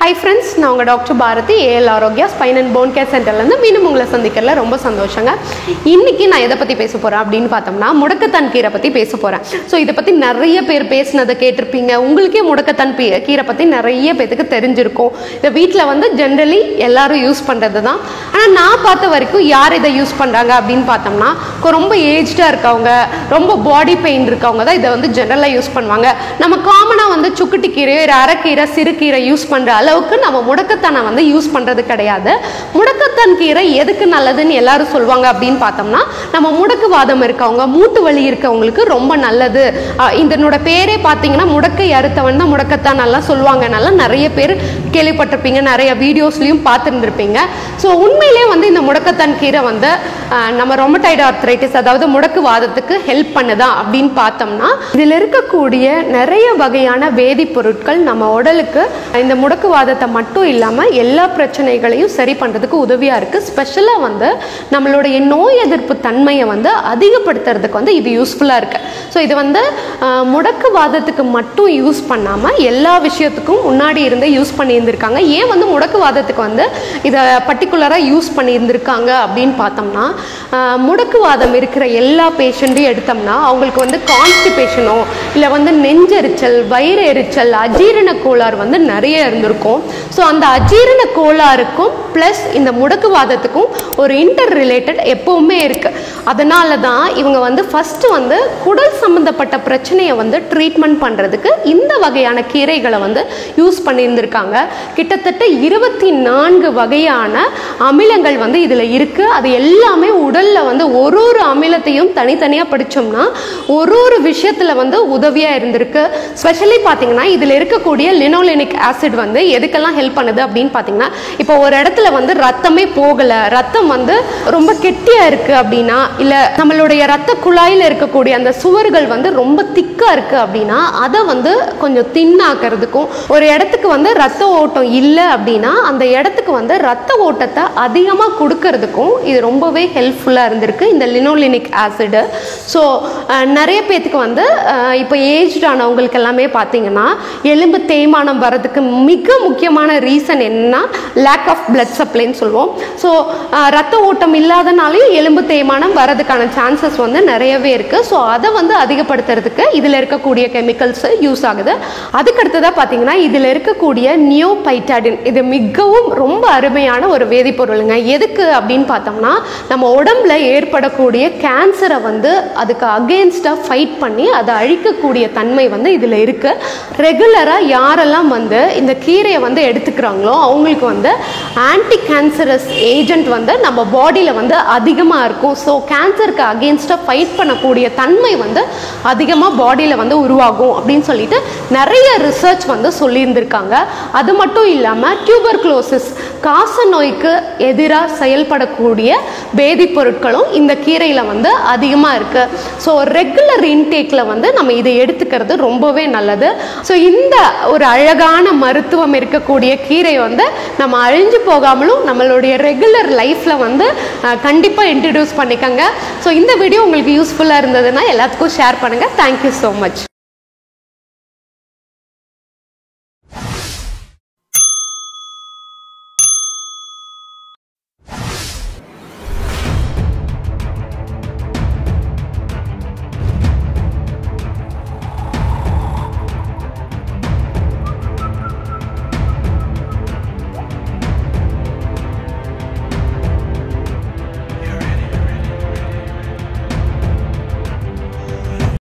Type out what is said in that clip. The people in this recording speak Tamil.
ஹை ஃப்ரெண்ட்ஸ் நான் உங்கள் doctor Bharathi AL Arokya spine and bone care சென்டர்லேருந்து மீண்டும் உங்களை சந்திக்கிறதுல ரொம்ப சந்தோஷங்க இன்னைக்கு நான் எதை பற்றி பேச போகிறேன் அப்படின்னு பார்த்தோம்னா முடக்கத்தான் கீரை பற்றி பேச போகிறேன் ஸோ இதை பற்றி நிறைய பேர் பேசினதை கேட்டிருப்பீங்க உங்களுக்கே முடக்கத்தான் பீ கீரை பற்றி நிறைய பேத்துக்கு தெரிஞ்சிருக்கும் இதை வீட்டில் வந்து ஜென்ரலி எல்லாரும் யூஸ் பண்ணுறது தான் ஆனால் நான் பார்த்த வரைக்கும் யார் இதை யூஸ் பண்ணுறாங்க அப்படின்னு பார்த்தோம்னா கொ- ரொம்ப ஏஜ்டாக இருக்கவங்க ரொம்ப பாடி பெயின் இருக்கவங்க தான் இதை வந்து ஜென்ரலாக யூஸ் பண்ணுவாங்க நம்ம காமனாக வந்து சுக்குட்டி கீரை ஒரு அரைக்கீரை சிறுகீரை யூஸ் பண்ணுற அளவுக்கு நம்ம முடக்கத்தானை வந்து யூஸ் பண்ணுறது கிடையாது முடக்கத்தான் கீரை எதுக்கு நல்லதுன்னு எல்லாரும் சொல்லுவாங்க அப்படின்னு பார்த்தோம்னா நம்ம முடக்கு வாதம் இருக்கவங்க மூட்டு வலி இருக்கவங்களுக்கு ரொம்ப நல்லது அஹ் இதனோட பேரே பார்த்தீங்கன்னா முடக்கை அறுத்தவன் தான் முடக்கத்தான் நல்லா சொல்லுவாங்க நல்லா நிறைய பேர் கேள்விப்பட்டிருப்பீங்க நிறைய வீடியோஸ்லையும் பார்த்துருந்துருப்பீங்க ஸோ உண்மையிலேயே வந்து இந்த முடக்கத்தான் கீரை வந்து அஹ், நம்ம ரொமடைடு ஆர்த்ரைட்டிஸ் அதாவது முடக்கு வாதத்துக்கு ஹெல்ப் பண்ணுதா அப்படின்னு பார்த்தோம்னா இதில் இருக்கக்கூடிய நிறைய வகையான வேதிப்பொருட்கள் நம்ம உடலுக்கு இந்த முடக்குவாதத்தை மட்டும் இல்லாமல் எல்லா பிரச்சனைகளையும் சரி பண்ணுறதுக்கு உதவியாக இருக்குது ஸ்பெஷலாக வந்து நம்மளுடைய நோய் எதிர்ப்பு தன்மையை வந்து அதிகப்படுத்துறதுக்கு வந்து இது யூஸ்ஃபுல்லாக இருக்குது ஸோ இது வந்து அஹ், முடக்குவாதத்துக்கு மட்டும் யூஸ் பண்ணாமல் எல்லா விஷயத்துக்கும் முன்னாடி இருந்தே யூஸ் பண்ணியிருந்திருக்காங்க ஏன் வந்து முடக்குவாதத்துக்கு வந்து இதை பர்டிகுலராக யூஸ் பண்ணியிருந்திருக்காங்க அப்படின்னு பார்த்தோம்னா அஹ், முடக்குவாதம் இருக்கிற எல்லா பேஷண்ட்டையும் எடுத்தோம்னா அவங்களுக்கு வந்து கான்ஸ்டிபேஷனோ இல்லை வந்து நெஞ்செரிச்சல் வயிறு எரிச்சல் அஜீரண கோளாறு வந்து நிறைய இருந்திருக்கும் ஸோ அந்த அஜீரண கோளாறுக்கும் ப்ளஸ் இந்த முடக்குவாதத்துக்கும் ஒரு இன்டர் ரிலேட்டட் எப்பவுமே இருக்கு அதனால தான் இவங்க வந்து ஃபர்ஸ்ட் வந்து குடல் சம்பந்தப்பட்ட பிரச்சனையை வந்து ட்ரீட்மெண்ட் பண்ணுறதுக்கு இந்த வகையான கீரைகளை வந்து யூஸ் பண்ணியிருந்திருக்காங்க கிட்டத்தட்ட இருபத்தி நான்கு வகையான அமிலங்கள் வந்து இதில் இருக்குது அது எல்லாமே உடலில் வந்து ஒரு ஒரு அமிலத்தையும் தனித்தனியாக படித்தோம்னா ஒரு ஒரு விஷயத்தில் வந்து உதவியாக இருந்திருக்கு ஸ்பெஷலி பார்த்தீங்கன்னா இதில் இருக்கக்கூடிய லினோலினிக் ஆசிட் வந்து எதுக்கெல்லாம் ஹெல்ப் பண்ணுது அப்படின்னு பார்த்தீங்கன்னா இப்போ ஒரு இடத்துல வந்து ரத்தமே போகலை ரத்தம் வந்து ரொம்ப கெட்டியாக இருக்குது அப்படின்னா இல்லை நம்மளுடைய ரத்த குழாயில் இருக்கக்கூடிய அந்த சுவர்கள் வந்து ரொம்ப திக்காக இருக்குது அப்படின்னா அதை வந்து கொஞ்சம் தின்னாக்கிறதுக்கும் ஒரு இடத்துக்கு வந்து ரத்த ஓட்டம் இல்லை அப்படின்னா அந்த இடத்துக்கு வந்து ரத்த ஓட்டத்தை அதிகமாக கொடுக்கறதுக்கும் இது ரொம்பவே ஹெல்ப்ஃபுல்லாக இருந்திருக்கு இந்த லினோலினிக் ஆசிடு ஸோ நிறைய பேத்துக்கு வந்து அஹ், இப்போ ஏஜ்ட் ஆனவங்களுக்கு எல்லாமே பார்த்தீங்கன்னா எலும்பு தேய்மானம் வர்றதுக்கு மிக முக்கியமான ரீசன் என்னன்னா லேக் ஆஃப் பிளட் சப்ளைன்னு சொல்லுவோம் ஸோ ரத்த ஓட்டம் இல்லாதனாலையும் எலும்பு தேய்மானம் வர்றதுக்கான சான்சஸ் வந்து நிறையவே இருக்குது ஸோ அதை வந்து அதிகப்படுத்துறதுக்கு இதில் இருக்கக்கூடிய கெமிக்கல்ஸ் யூஸ் ஆகுது அதுக்கடுத்ததாக பார்த்தீங்கன்னா இதில் இருக்கக்கூடிய நியோபைட்டாடின் இது மிகவும் ரொம்ப அருமையான ஒரு வேதிப்பொருளுங்க எதுக்கு அப்படின்னு பார்த்தோம்னா நம்ம உடம்புல ஏற்படக்கூடிய கேன்சரை வந்து அதுக்கு அகேன்ஸ்டாக ஃபைட் பண்ணி அதை அழிக்கக்கூடிய தன்மை வந்து இதில் இருக்குது ரெகுலராக யாரெல்லாம் வந்து இந்த கீரையை வந்து எடுத்துக்கிறாங்களோ அவங்களுக்கு வந்து ஆன்டி கேன்சரஸ் ஏஜென்ட் வந்து நம்ம பாடியில் வந்து அதிகமாக இருக்கும் ஸோ கேன்சருக்கு அகேன்ஸ்டாக ஃபைட் பண்ணக்கூடிய தன்மை வந்து அதிகமாக பாடியில் வந்து உருவாகும் அப்படின்னு சொல்லிட்டு நிறைய ரிசர்ச் வந்து சொல்லியிருந்திருக்காங்க அது மட்டும் இல்லாமல் டியூபர்குலோசிஸ் காச நோய்க்கு எதிராக செயல்படக்கூடிய வேதிப்பொருட்களும் இந்த கீரையில் வந்து அதிகமாக இருக்குது ஸோ ரெகுலர் இன்டேக்கில் வந்து நம்ம இதை எடுத்துக்கிறது ரொம்பவே நல்லது ஸோ இந்த ஒரு அழகான மருத்துவம் இருக்கக்கூடிய கீரை வந்து நம்ம அழிஞ்சு போகாமலும் நம்மளுடைய ரெகுலர் லைஃப்பில் வந்து கண்டிப்பாக இன்ட்ரடியூஸ் பண்ணிக்கோங்க ஸோ இந்த வீடியோ உங்களுக்கு யூஸ்ஃபுல்லாக இருந்ததுன்னா எல்லாத்துக்கும் ஷேர் பண்ணுங்கள் தேங்க்யூ ஸோ மச்